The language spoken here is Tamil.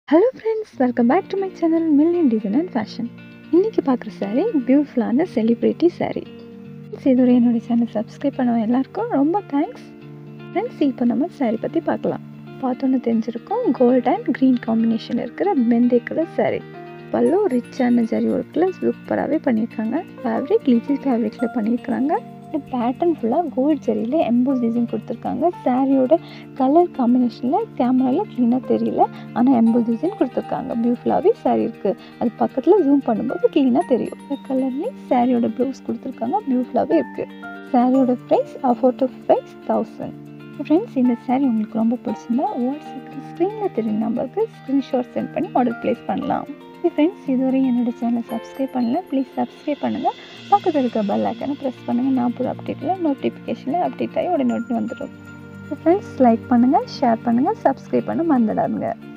hello friends welcome back to my channel million design and fashion இன்றைக்கி பார்க்குற saree பியூட்டிஃபுல்லான செலிப்ரிட்டி saree ஃப்ரெண்ட்ஸ் இதுவரை என்னோட சேனல் சப்ஸ்கிரைப் பண்ண எல்லாருக்கும் ரொம்ப தேங்க்ஸ் ஃப்ரெண்ட்ஸ் இப்போ நம்ம saree பற்றி பார்க்கலாம் பார்த்தோன்னு தெரிஞ்சிருக்கோம் கோல்ட் அண்ட் க்ரீன் காம்பினேஷன் இருக்கிற மெந்தே கலர் saree பல்லு ரிச்சான ஜரி ஒர்க்கில் சூப்பராகவே பண்ணியிருக்காங்க ஃபேப்ரிக் லிச்சி ஃபேப்ரிக்கில் பண்ணியிருக்காங்க பேட்டர்ன் ஃபுல்லாக கோல்ட் ஜரியில் எம்போஸ் டிசைன் கொடுத்துருக்காங்க சாரியோட கலர் காம்பினேஷனில் கேமராவில் க்ளீனாக தெரியல ஆனால் எம்போஸ் டிசைன் கொடுத்துருக்காங்க பியூட்டிஃபுல்லாகவே சாரீ இருக்குது அது பக்கத்தில் ஜூம் பண்ணும்போது க்ளீனாக தெரியும் இந்த கலர்லேயும் சாரியோட ப்ளவுஸ் கொடுத்துருக்காங்க பியூட்டிஃபுல்லாகவே இருக்குது சாரியோட price afford price thousand friends இந்த சாரீ உங்களுக்கு ரொம்ப பிடிச்சிருந்தா வாட்ஸ்அப்பில் ஸ்க்ரீனில் தெரியும் நம்பருக்கு ஸ்க்ரீன்ஷாட் சென்ட் பண்ணி ஆர்டர் ப்ளேஸ் பண்ணலாம் ஃப்ரெண்ட்ஸ் இதுவரை என்னோட சேனல் சப்ஸ்கிரைப் பண்ணல ப்ளீஸ் சப்ஸ்கிரைப் பண்ணுங்கள் பக்கத்தில் இருக்க பெல் ஐக்கனை ப்ரெஸ் பண்ணுங்கள் நான் புது அப்டேட்டில் நோட்டிஃபிகேஷனில் அப்டேட் ஆகி உடனே உடனே வந்துடும் ஃப்ரெண்ட்ஸ் லைக் பண்ணுங்கள் ஷேர் பண்ணுங்கள் சப்ஸ்கிரைப் பண்ண மறந்துடாதுங்க